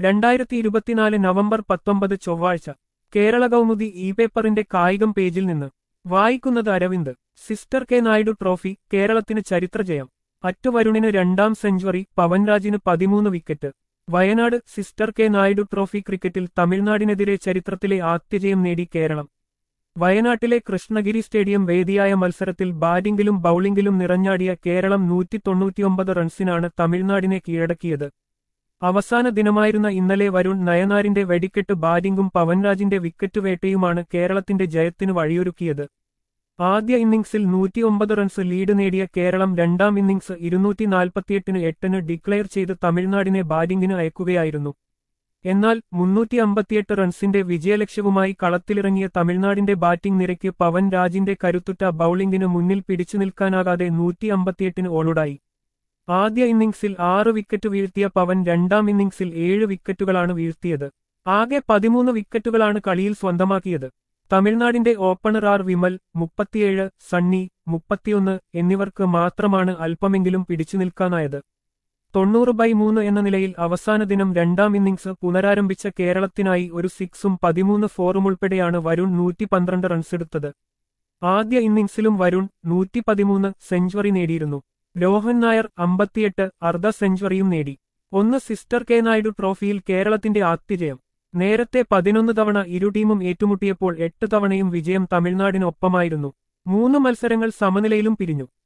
രണ്ടായിരത്തി ഇരുപത്തിനാല് നവംബർ പത്തൊമ്പത് ചൊവ്വാഴ്ച കേരള കൗമുദി ഇ പേപ്പറിന്റെ കായികം പേജിൽ നിന്ന് വായിക്കുന്നത് അരവിന്ദ് സിസ്റ്റർ കെ നായിഡു ട്രോഫി കേരളത്തിന് ചരിത്രജയം അറ്റുവരുണിന് രണ്ടാം സെഞ്ചുറി പവൻരാജിന് പതിമൂന്ന് വിക്കറ്റ് വയനാട് സിസ്റ്റർ കെ നായിഡു ട്രോഫി ക്രിക്കറ്റിൽ തമിഴ്നാടിനെതിരെ ചരിത്രത്തിലെ ആദ്യജയം നേടി കേരളം വയനാട്ടിലെ കൃഷ്ണഗിരി സ്റ്റേഡിയം വേദിയായ മത്സരത്തിൽ ബാറ്റിംഗിലും ബൌളിംഗിലും നിറഞ്ഞാടിയ കേരളം നൂറ്റി തൊണ്ണൂറ്റിയൊമ്പത് റൺസിനാണ് തമിഴ്നാടിനെ കീഴടക്കിയത് അവസാന ദിനമായിരുന്ന ഇന്നലെ വരുൺ നയനാരിന്റെ വെടിക്കെട്ട് ബാറ്റിംഗും പവൻരാജിന്റെ വിക്കറ്റ് വേട്ടയുമാണ് കേരളത്തിന്റെ ജയത്തിനു വഴിയൊരുക്കിയത് ആദ്യ ഇന്നിംഗ്സിൽ നൂറ്റിയൊമ്പത് റൺസ് ലീഡ് നേടിയ കേരളം രണ്ടാം ഇന്നിംഗ്സ് ഇരുന്നൂറ്റി നാൽപ്പത്തിയെട്ടിന് എട്ടിന് ഡിക്ലെയർ ചെയ്ത് തമിഴ്നാടിനെ ബാറ്റിംഗിന് അയക്കുകയായിരുന്നു എന്നാൽ മുന്നൂറ്റി അമ്പത്തിയെട്ട് റൺസിന്റെ വിജയലക്ഷ്യവുമായി കളത്തിലിറങ്ങിയ തമിഴ്നാടിന്റെ ബാറ്റിംഗ് നിരയ്ക്ക് പവൻ രാജിന്റെ കരുത്തുറ്റ ബൌളിംഗിന് മുന്നിൽ പിടിച്ചു നിൽക്കാനാകാതെ നൂറ്റി അമ്പത്തിയെട്ടിന് ഓളുടായി ആദ്യ ഇന്നിംഗ്സിൽ ആറ് വിക്കറ്റ് വീഴ്ത്തിയ പവൻ രണ്ടാം ഇന്നിംഗ്സിൽ ഏഴ് വിക്കറ്റുകളാണ് വീഴ്ത്തിയത് ആകെ പതിമൂന്ന് വിക്കറ്റുകളാണ് കളിയിൽ സ്വന്തമാക്കിയത് തമിഴ്നാടിന്റെ ഓപ്പണർ ആർ വിമൽ മുപ്പത്തിയേഴ് സണ്ണി മുപ്പത്തിയൊന്ന് എന്നിവർക്ക് മാത്രമാണ് അല്പമെങ്കിലും പിടിച്ചു നിൽക്കാനായത് തൊണ്ണൂറ് ബൈ മൂന്ന് എന്ന നിലയിൽ അവസാന ദിനം രണ്ടാം ഇന്നിംഗ്സ് പുനരാരംഭിച്ച കേരളത്തിനായി ഒരു സിക്സും പതിമൂന്ന് ഫോറും ഉൾപ്പെടെയാണ് വരുൺ നൂറ്റി പന്ത്രണ്ട് റൺസെടുത്തത് ആദ്യ ഇന്നിംഗ്സിലും വരുൺ നൂറ്റി പതിമൂന്ന് സെഞ്ചുറി നേടിയിരുന്നു രോഹൻ നായർ അമ്പത്തിയെട്ട് അർദ്ധ സെഞ്ചുറിയും നേടി ഒന്ന് സിസ്റ്റർ കെ നായിഡു ട്രോഫിയിൽ കേരളത്തിന്റെ ആദ്യജയം നേരത്തെ പതിനൊന്ന് തവണ ഇരു ടീമും ഏറ്റുമുട്ടിയപ്പോൾ എട്ട് തവണയും വിജയം തമിഴ്നാടിനൊപ്പമായിരുന്നു മൂന്ന് മത്സരങ്ങൾ സമനിലയിലും പിരിഞ്ഞു